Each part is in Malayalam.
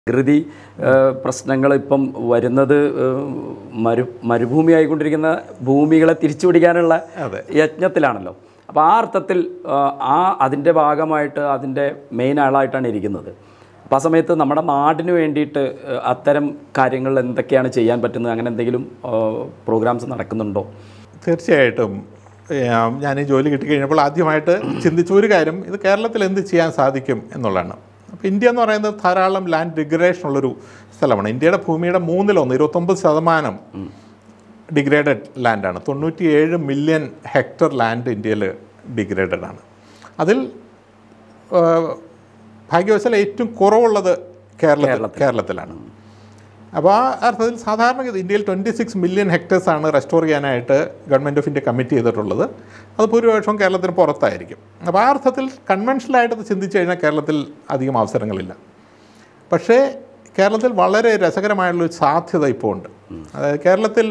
പ്രകൃതി പ്രശ്നങ്ങൾ ഇപ്പം വരുന്നത് ഏഹ്, മരു മരുഭൂമി ആയിക്കൊണ്ടിരിക്കുന്ന ഭൂമികളെ തിരിച്ചു പിടിക്കാനുള്ള അതെ. യജ്ഞത്തിലാണല്ലോ അപ്പോൾ ആ അർത്ഥത്തിൽ ആ, ആ അതിൻ്റെ ഭാഗമായിട്ട് അതിൻ്റെ മെയിൻ ആളായിട്ടാണ് ഇരിക്കുന്നത് അപ്പോൾ ആ സമയത്ത് നമ്മുടെ നാടിന് വേണ്ടിയിട്ട് ഏഹ്, അത്തരം കാര്യങ്ങൾ എന്തൊക്കെയാണ് ചെയ്യാൻ പറ്റുന്നത് അങ്ങനെ എന്തെങ്കിലും പ്രോഗ്രാംസ് നടക്കുന്നുണ്ടോ തീർച്ചയായിട്ടും ഏഹ്, ഞാൻ ഈ ജോലി കിട്ടിക്കഴിഞ്ഞപ്പോൾ ആദ്യമായിട്ട് ചിന്തിച്ച ഒരു കാര്യം ഇത് കേരളത്തിൽ എന്ത് ചെയ്യാൻ സാധിക്കും എന്നുള്ളതാണ് അപ്പോൾ ഇന്ത്യ എന്ന് പറയുന്നത് ധാരാളം ലാൻഡ് ഡിഗ്രേഷൻ ഉള്ളൊരു സ്ഥലമാണ് ഇന്ത്യയുടെ ഭൂമിയുടെ മൂന്നിലൊന്ന് ഇരുപത്തൊമ്പത് ശതമാനം ഡിഗ്രേഡഡ് ലാൻഡാണ് തൊണ്ണൂറ്റിയേഴ് മില്യൺ ഹെക്ടർ ലാൻഡ് ഇന്ത്യയിൽ ഡിഗ്രേഡഡ് ആണ് അതിൽ ഏഹ്, ഭാഗ്യവശാൽ ഏറ്റവും കുറവുള്ളത് കേരളത്തിൽ കേരളത്തിലാണ് അപ്പോൾ ആ അർത്ഥത്തിൽ സാധാരണ ഇന്ത്യയിൽ ട്വൻറ്റി സിക്സ് മില്യൺ ഹെക്ടേഴ്സാണ് റെസ്റ്റോർ ചെയ്യാനായിട്ട് ഗവൺമെൻറ് ഓഫ് ഇന്ത്യ കമ്മിറ്റ് ചെയ്തിട്ടുള്ളത് അത് ഭൂരിപക്ഷവും കേരളത്തിന് പുറത്തായിരിക്കും അപ്പോൾ ആ അർത്ഥത്തിൽ കൺവെൻഷനലായിട്ട് അത് ചിന്തിച്ചു കഴിഞ്ഞാൽ കേരളത്തിൽ അധികം അവസരങ്ങളില്ല പക്ഷേ കേരളത്തിൽ വളരെ രസകരമായുള്ളൊരു സാധ്യത ഇപ്പോൾ ഉണ്ട് അതായത് കേരളത്തിൽ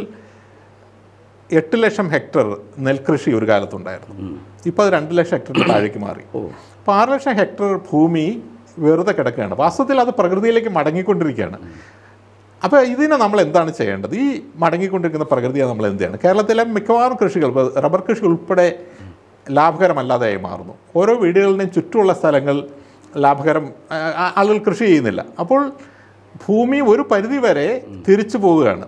എട്ട് ലക്ഷം ഹെക്ടർ നെൽകൃഷി ഒരു കാലത്തുണ്ടായിരുന്നു ഇപ്പോൾ അത് രണ്ട് ലക്ഷം ഹെക്ടറിന് താഴേക്ക് മാറി അപ്പോൾ ആറ് ലക്ഷം ഹെക്ടർ ഭൂമി വെറുതെ കിടക്കുകയാണ് വാസ്തവത്തിൽ അത് പ്രകൃതിയിലേക്ക് മടങ്ങിക്കൊണ്ടിരിക്കുകയാണ് അപ്പോൾ ഇതിനെ നമ്മൾ എന്താണ് ചെയ്യേണ്ടത് ഈ മടങ്ങിക്കൊണ്ടിരിക്കുന്ന പ്രകൃതിയെ നമ്മൾ എന്ത് ചെയ്യണം കേരളത്തിലെ മിക്കവാറും കൃഷികൾ ഇപ്പോൾ റബ്ബർ കൃഷി ഉൾപ്പെടെ ലാഭകരമല്ലാതെയായി മാറുന്നു ഓരോ വീടുകളിലെയും ചുറ്റുമുള്ള സ്ഥലങ്ങൾ ലാഭകരം ആ, ആ, ആളുകൾ കൃഷി ചെയ്യുന്നില്ല അപ്പോൾ ഭൂമി ഒരു പരിധി വരെ തിരിച്ചു പോവുകയാണ്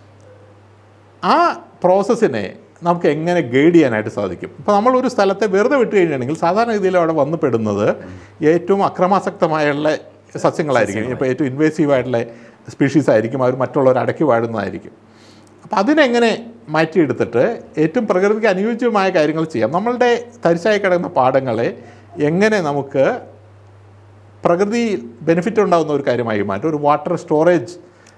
ആ പ്രോസസ്സിനെ നമുക്ക് എങ്ങനെ ഗൈഡ് ചെയ്യാനായിട്ട് സാധിക്കും ഇപ്പോൾ നമ്മൾ ഒരു സ്ഥലത്തെ വെറുതെ വിട്ട് കഴിഞ്ഞാണെങ്കിൽ സാധാരണ രീതിയിൽ അവിടെ വന്നു പെടുന്നത് ഏറ്റവും അക്രമാസക്തമായുള്ള സസ്യങ്ങളായിരിക്കും ഇപ്പോൾ ഏറ്റവും ഇൻവേസീവ് ആയിട്ടുള്ള സ്പീഷീസ് ആയിരിക്കും അവർ മറ്റുള്ളവർ അടക്കി വാഴുന്നതായിരിക്കും അപ്പോൾ അതിനെങ്ങനെ മാറ്റിയെടുത്തിട്ട് ഏറ്റവും പ്രകൃതിക്ക് അനുയോജ്യമായ കാര്യങ്ങൾ ചെയ്യാം നമ്മളുടെ തരിശായി കിടക്കുന്ന പാടങ്ങളെ എങ്ങനെ നമുക്ക് പ്രകൃതി ബെനിഫിറ്റ് ഉണ്ടാകുന്ന ഒരു കാര്യമായി മാറ്റാം ഒരു വാട്ടർ സ്റ്റോറേജ്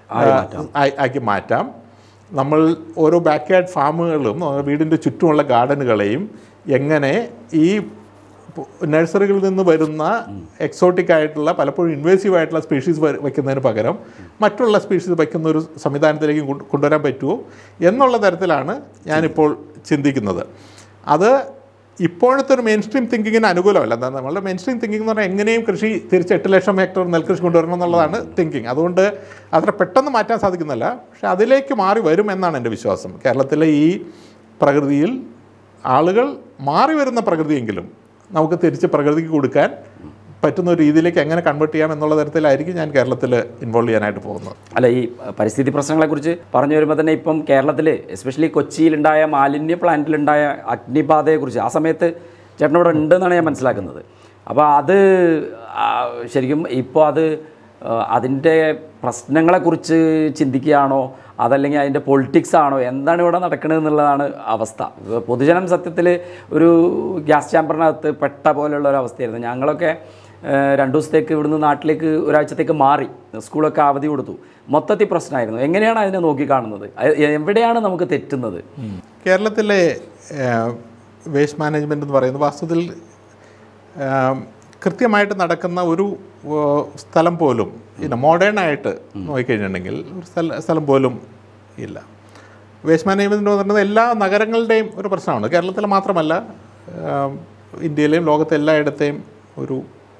ആക്കി മാറ്റാം നമ്മൾ ഓരോ ബാക്ക് യാർഡ് ഫാമുകളും നമ്മുടെ വീടിൻ്റെ ചുറ്റുമുള്ള ഗാർഡനുകളെയും എങ്ങനെ ഈ നഴ്സറികളിൽ നിന്ന് വരുന്ന എക്സോട്ടിക് ആയിട്ടുള്ള പലപ്പോഴും ഇൻവേസീവ് ആയിട്ടുള്ള സ്പീഷീസ് വയ്ക്കുന്നതിന് പകരം മറ്റുള്ള സ്പീഷീസ് വയ്ക്കുന്ന ഒരു സംവിധാനത്തിലേക്ക് കൊണ്ടു- കൊണ്ടുവരാൻ പറ്റുമോ എന്നുള്ള തരത്തിലാണ് ഞാനിപ്പോൾ ചിന്തിക്കുന്നത് അത് ഇപ്പോഴത്തെ ഒരു മെയിൻ സ്ട്രീം തിങ്കിങ്ങിന് അനുകൂലമല്ല എന്താ നമ്മളുടെ മെയിൻ സ്ട്രീം തിങ്കിങ് എന്ന് പറഞ്ഞാൽ എങ്ങനെയും കൃഷി തിരിച്ച് എട്ട് ലക്ഷം ഹെക്ടർ നെൽകൃഷി കൊണ്ടുവരണം എന്നുള്ളതാണ് തിങ്കിങ് അതുകൊണ്ട് അത്ര പെട്ടെന്ന് മാറ്റാൻ സാധിക്കുന്നില്ല പക്ഷെ അതിലേക്ക് മാറി വരും എന്നാണ് എൻ്റെ വിശ്വാസം കേരളത്തിലെ ഈ പ്രകൃതിയിൽ ആളുകൾ മാറി വരുന്ന പ്രകൃതിയെങ്കിലും നമുക്ക് തിരിച്ച് പ്രകൃതിക്ക് കൊടുക്കാൻ പറ്റുന്ന ഒരു രീതിയിലേക്ക് എങ്ങനെ കൺവേർട്ട് ചെയ്യാം എന്നുള്ള തരത്തിലായിരിക്കും ഞാൻ കേരളത്തിൽ ഇൻവോൾവ് ചെയ്യാനായിട്ട് പോകുന്നത് അല്ല ഈ പരിസ്ഥിതി പ്രശ്നങ്ങളെക്കുറിച്ച് പറഞ്ഞു വരുമ്പോൾ തന്നെ ഇപ്പം കേരളത്തിൽ എസ്പെഷ്യലി കൊച്ചിയിലുണ്ടായ മാലിന്യ പ്ലാന്റിലുണ്ടായ അഗ്നിബാധയെക്കുറിച്ച് ആ സമയത്ത് ചേട്ടനോട് ഉണ്ടെന്നാണ് ഞാൻ മനസ്സിലാക്കുന്നത് അപ്പോൾ അത് ആ, ശരിക്കും ഇപ്പോൾ അത് ആ, അതിൻ്റെ പ്രശ്നങ്ങളെക്കുറിച്ച് ചിന്തിക്കുകയാണോ അതല്ലെങ്കിൽ അതിൻ്റെ പൊളിറ്റിക്സ് ആണോ എന്താണ് ഇവിടെ നടക്കുന്നത് എന്നുള്ളതാണ് അവസ്ഥ പൊതുജനം സത്യത്തിൽ ഒരു ഗ്യാസ് ചാമ്പറിനകത്ത് പെട്ട പോലെയുള്ള ഒരു അവസ്ഥയായിരുന്നു ഞങ്ങളൊക്കെ ഏഹ് രണ്ടു ദിവസത്തേക്ക് ഇവിടുന്ന് നാട്ടിലേക്ക് ഒരാഴ്ചത്തേക്ക് മാറി സ്കൂളൊക്കെ അവധി കൊടുത്തു മൊത്തത്തിൽ പ്രശ്നമായിരുന്നു എങ്ങനെയാണ് അതിനെ നോക്കിക്കാണുന്നത് അത് എവിടെയാണ് നമുക്ക് തെറ്റുന്നത് കേരളത്തിലെ വേസ്റ്റ് മാനേജ്മെൻറ്റ് എന്ന് പറയുന്നത് വാസ്തവത്തിൽ ഏഹ്, കൃത്യമായിട്ട് നടക്കുന്ന ഒരു ഏഹ്, സ്ഥലം പോലും ഇല്ല മോഡേൺ ആയിട്ട് നോക്കിക്കഴിഞ്ഞിട്ടുണ്ടെങ്കിൽ ഒരു സ്ഥല സ്ഥലം പോലും ഇല്ല വേസ്റ്റ് മാനേജ്മെൻറ്റ് എന്ന് പറയുന്നത് എല്ലാ നഗരങ്ങളുടെയും ഒരു പ്രശ്നമാണ് കേരളത്തിൽ മാത്രമല്ല ഏഹ്, ഇന്ത്യയിലെയും ലോകത്തെ എല്ലായിടത്തെയും ഒരു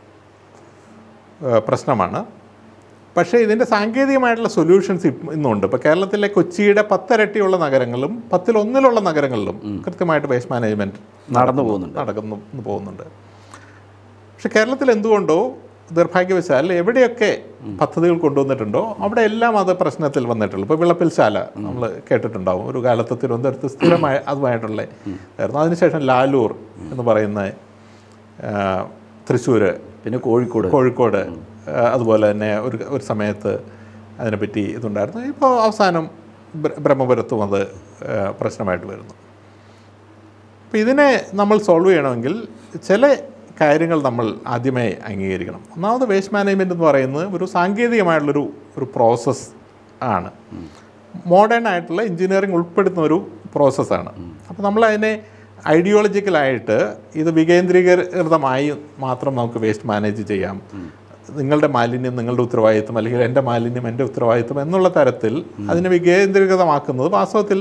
ഏഹ്, പ്രശ്നമാണ് പക്ഷേ ഇതിൻ്റെ സാങ്കേതികമായിട്ടുള്ള സൊല്യൂഷൻസ് ഇന്നുണ്ട് ഇപ്പോൾ കേരളത്തിലെ കൊച്ചിയുടെ പത്തിരട്ടിയുള്ള നഗരങ്ങളും പത്തിലൊന്നിലുള്ള നഗരങ്ങളിലും കൃത്യമായിട്ട് വേസ്റ്റ് മാനേജ്മെൻറ്റ് നടന്നു പോകുന്നുണ്ട് നടക്കുന്നു പോകുന്നുണ്ട് പക്ഷെ കേരളത്തിൽ എന്തുകൊണ്ടോ ദൗർഭാഗ്യവശാൽ എവിടെയൊക്കെ പദ്ധതികൾ കൊണ്ടുവന്നിട്ടുണ്ടോ അവിടെ എല്ലാം അത് പ്രശ്നത്തിൽ വന്നിട്ടുള്ളൂ ഇപ്പോൾ വിളപ്പിൽശാല നമ്മൾ കേട്ടിട്ടുണ്ടാവും ഒരു കാലത്ത് തിരുവനന്തപുരത്ത് സ്ഥിരമായ അതുമായിട്ടുള്ള ആയിരുന്നു അതിനുശേഷം ലാലൂർ എന്ന് പറയുന്ന തൃശ്ശൂർ പിന്നെ കോഴിക്കോട് കോഴിക്കോട് ആ, അതുപോലെ തന്നെ ഒരു ഒരു സമയത്ത് അതിനെപ്പറ്റി ഇതുണ്ടായിരുന്നു ഇപ്പോൾ അവസാനം ബ്ര- ബ്രഹ്മപുരത്തും അത് ആ, പ്രശ്നമായിട്ട് വരുന്നു അപ്പോൾ ഇതിനെ നമ്മൾ സോൾവ് ചെയ്യണമെങ്കിൽ ചില കാര്യങ്ങൾ നമ്മൾ ആദ്യമേ അംഗീകരിക്കണം ഒന്നാമത് വേസ്റ്റ് മാനേജ്മെൻറ്റ് എന്ന് പറയുന്നത് ഒരു സാങ്കേതികമായിട്ടുള്ളൊരു ഒരു പ്രോസസ്സ് ആണ് മോഡേൺ ആയിട്ടുള്ള എഞ്ചിനീയറിംഗ് ഉൾപ്പെടുത്തുന്ന ഒരു പ്രോസസ്സാണ് അപ്പോൾ നമ്മൾ അതിനെ ഐഡിയോളജിക്കലായിട്ട് ഇത് വികേന്ദ്രീകൃതമായി മാത്രം നമുക്ക് വേസ്റ്റ് മാനേജ് ചെയ്യാം നിങ്ങളുടെ മാലിന്യം നിങ്ങളുടെ ഉത്തരവാദിത്വം അല്ലെങ്കിൽ എൻ്റെ മാലിന്യം എൻ്റെ ഉത്തരവാദിത്വം എന്നുള്ള തരത്തിൽ അതിനെ വികേന്ദ്രീകൃതമാക്കുന്നത് വാസ്തവത്തിൽ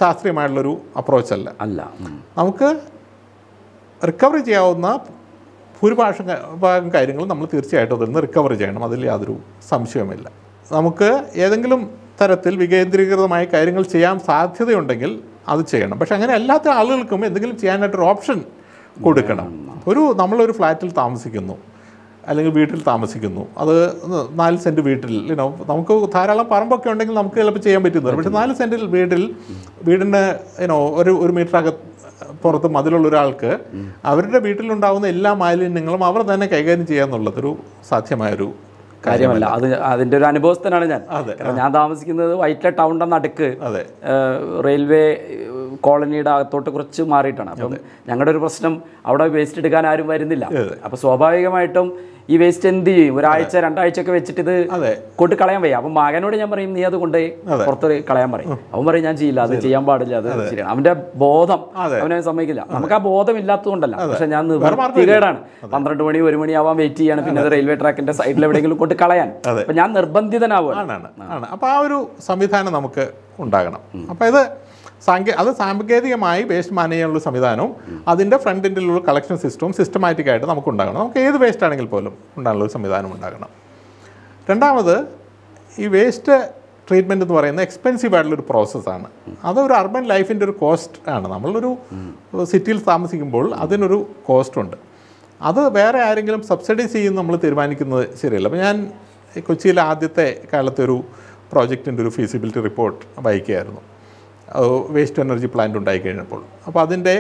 ശാസ്ത്രീയമായിട്ടുള്ളൊരു അപ്രോച്ചല്ല അല്ല ഉം. നമുക്ക് റിക്കവറി ചെയ്യാവുന്ന ഭൂരിഭാഗം ക- ഭാഗം കാര്യങ്ങളും നമ്മൾ തീർച്ചയായിട്ടും അതിൽ നിന്ന് റിക്കവർ ചെയ്യണം അതിൽ യാതൊരു സംശയവുമില്ല നമുക്ക് ഏതെങ്കിലും തരത്തിൽ വികേന്ദ്രീകൃതമായ കാര്യങ്ങൾ ചെയ്യാൻ സാധ്യതയുണ്ടെങ്കിൽ അത് ചെയ്യണം പക്ഷെ അങ്ങനെ അല്ലാത്ത ആളുകൾക്കും എന്തെങ്കിലും ചെയ്യാനായിട്ടൊരു ഓപ്ഷൻ കൊടുക്കണം ഒരു നമ്മളൊരു ഫ്ലാറ്റിൽ താമസിക്കുന്നു അല്ലെങ്കിൽ വീട്ടിൽ താമസിക്കുന്നു അത് നാല് സെൻറ്റ് വീട്ടിൽ യുനോ നമുക്ക് ധാരാളം പറമ്പൊക്കെ ഉണ്ടെങ്കിൽ നമുക്ക് ചിലപ്പോൾ ചെയ്യാൻ പറ്റുന്നത് പക്ഷേ നാല് സെൻറ്റിൽ വീട്ടിൽ വീടിൻ്റെ യുനോ ഒരു ഒരു മീറ്റർ അക പുറത്ത് മതിലുള്ള ഒരാൾക്ക് അവരുടെ വീട്ടിലുണ്ടാകുന്ന എല്ലാ മാലിന്യങ്ങളും അവർ തന്നെ കൈകാര്യം ചെയ്യുക എന്നുള്ളതൊരു സാധ്യമായൊരു കാര്യമല്ല അത് അതിന്റെ ഒരു അനുഭവസ്ഥനാണ് ഞാൻ അതെ. കാരണം ഞാൻ താമസിക്കുന്നത് വൈറ്റ്ല ടൗണിന്റെ നടുക്ക് അതെ ഏഹ്, റെയിൽവേ ഏഹ്, കോളനിയുടെ അകത്തോട്ട് കുറച്ച് മാറിയിട്ടാണ് അപ്പം ഞങ്ങളുടെ ഒരു പ്രശ്നം അവിടെ വേസ്റ്റ് എടുക്കാൻ ആരും വരുന്നില്ല അപ്പൊ സ്വാഭാവികമായിട്ടും ഈ വേസ്റ്റ് എന്ത് ചെയ്യും ഒരാഴ്ച രണ്ടാഴ്ച ഒക്കെ വെച്ചിട്ട് ഇത് അതെ കൊണ്ട് കളയാൻ വയ്യ അപ്പം മകനോട് ഞാൻ പറയും നീ അത് കൊണ്ട് പുറത്ത് കളയാൻ പറയും അവൻ പറയും ഞാൻ ചെയ്യില്ല അത് ചെയ്യാൻ പാടില്ല അത് ശരിയാണ് അവന്റെ ബോധം അതെ. അവനെ സമ്മതിക്കില്ല നമുക്ക് ആ ബോധം ഇല്ലാത്തതുകൊണ്ടല്ല പക്ഷെ ഞാൻ വേറെ മാർഗ്ഗമില്ല. നിർത്തികേടാണ് പന്ത്രണ്ട് മണി ഒരു മണിയാവാൻ വെയിറ്റ് ചെയ്യാണ് പിന്നെ അത് റെയിൽവേ ട്രാക്കിന്റെ സൈഡിൽ എവിടെയെങ്കിലും കൊണ്ട് കളയാൻ അതെ. അപ്പൊ ഞാൻ നിർബന്ധിതനാവുക ആണാണ് ആണ് അപ്പോൾ ആ ഒരു സംവിധാനം നമുക്ക് ഉണ്ടാകണം അപ്പോൾ ഇത് സാങ്കേ അത് സാങ്കേതികമായി വേസ്റ്റ് മാനേജ് ചെയ്യാനുള്ള സംവിധാനവും അതിൻ്റെ ഫ്രണ്ട് എൻഡിലുള്ള കളക്ഷൻ സിസ്റ്റവും സിസ്റ്റമാറ്റിക് ആയിട്ട് നമുക്ക് ഉണ്ടാകണം നമുക്ക് ഏത് വേസ്റ്റ് ആണെങ്കിൽ പോലും ഉണ്ടാകാനുള്ള ഒരു സംവിധാനം ഉണ്ടാകണം രണ്ടാമത് ഈ വേസ്റ്റ് ട്രീറ്റ്മെൻറ്റ് എന്ന് പറയുന്നത് എക്സ്പെൻസീവ് ആയിട്ടുള്ളൊരു പ്രോസസ്സാണ് അതൊരു അർബൻ ലൈഫിൻ്റെ ഒരു കോസ്റ്റ് ആണ് നമ്മളൊരു സിറ്റിയിൽ താമസിക്കുമ്പോൾ അതിനൊരു കോസ്റ്റ് ഉണ്ട് അത് വേറെ ആരെങ്കിലും സബ്സിഡൈസ് ചെയ്യും നമ്മൾ തീരുമാനിക്കുന്നത് ശരിയല്ല അപ്പോൾ ഞാൻ ഈ കൊച്ചിയിലെ ആദ്യത്തെ കാലത്തെ ഒരു പ്രോജക്റ്റിൻ്റെ ഒരു ഫീസിബിലിറ്റി റിപ്പോർട്ട് വായിക്കുകയായിരുന്നു വേസ്റ്റ് എനർജി പ്ലാന്റ് ഉണ്ടായി കഴിഞ്ഞപ്പോൾ അപ്പോൾ അതിൻ്റെ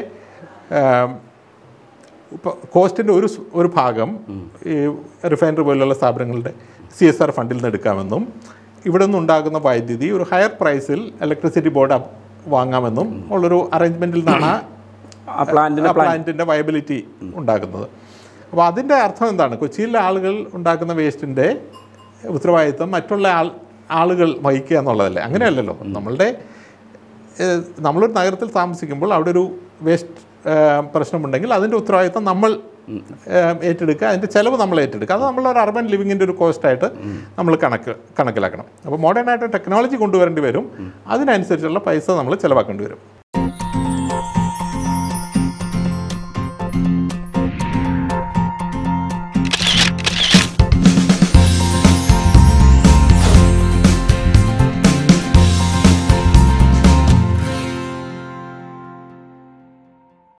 ഇപ്പോൾ കോസ്റ്റിൻ്റെ ഒരു സ് ഒരു ഭാഗം ഈ റിഫൈനറി പോലുള്ള സ്ഥാപനങ്ങളുടെ സി എസ് ആർ ഫണ്ടിൽ നിന്ന് എടുക്കാമെന്നും ഇവിടെ നിന്നുണ്ടാകുന്ന വൈദ്യുതി ഒരു ഹയർ പ്രൈസിൽ ഇലക്ട്രിസിറ്റി ബോർഡ് വാങ്ങാമെന്നും ഉള്ളൊരു അറേഞ്ച്മെൻറ്റിൽ നിന്നാണ് ആ പ്ലാന്റിന് ആ പ്ലാന്റിൻ്റെ വയബിലിറ്റി ഉണ്ടാക്കുന്നത് അപ്പോൾ അതിൻ്റെ അർത്ഥം എന്താണ് കൊച്ചിയിലെ ആളുകൾ ഉണ്ടാക്കുന്ന വേസ്റ്റിൻ്റെ ഉത്തരവാദിത്വം മറ്റുള്ള ആൾ ആളുകൾ വഹിക്കുക എന്നുള്ളതല്ലേ അങ്ങനെയല്ലല്ലോ നമ്മളുടെ ഏഹ്, നമ്മളൊരു നഗരത്തിൽ താമസിക്കുമ്പോൾ അവിടെ ഒരു വേസ്റ്റ് പ്രശ്നമുണ്ടെങ്കിൽ അതിൻ്റെ ഉത്തരവാദിത്വം നമ്മൾ ഏഹ്, ഏറ്റെടുക്കുക അതിൻ്റെ ചിലവ് നമ്മൾ ഏറ്റെടുക്കുക അത് നമ്മളൊരു അർബൻ ലിവിങ്ങിൻ്റെ ഒരു കോസ്റ്റായിട്ട് നമ്മൾ കണക്ക് കണക്കിലാക്കണം അപ്പോൾ മോഡേൺ ആയിട്ട് ടെക്നോളജി കൊണ്ടുവരേണ്ടി വരും അതിനനുസരിച്ചുള്ള പൈസ നമ്മൾ ചിലവാക്കേണ്ടി വരും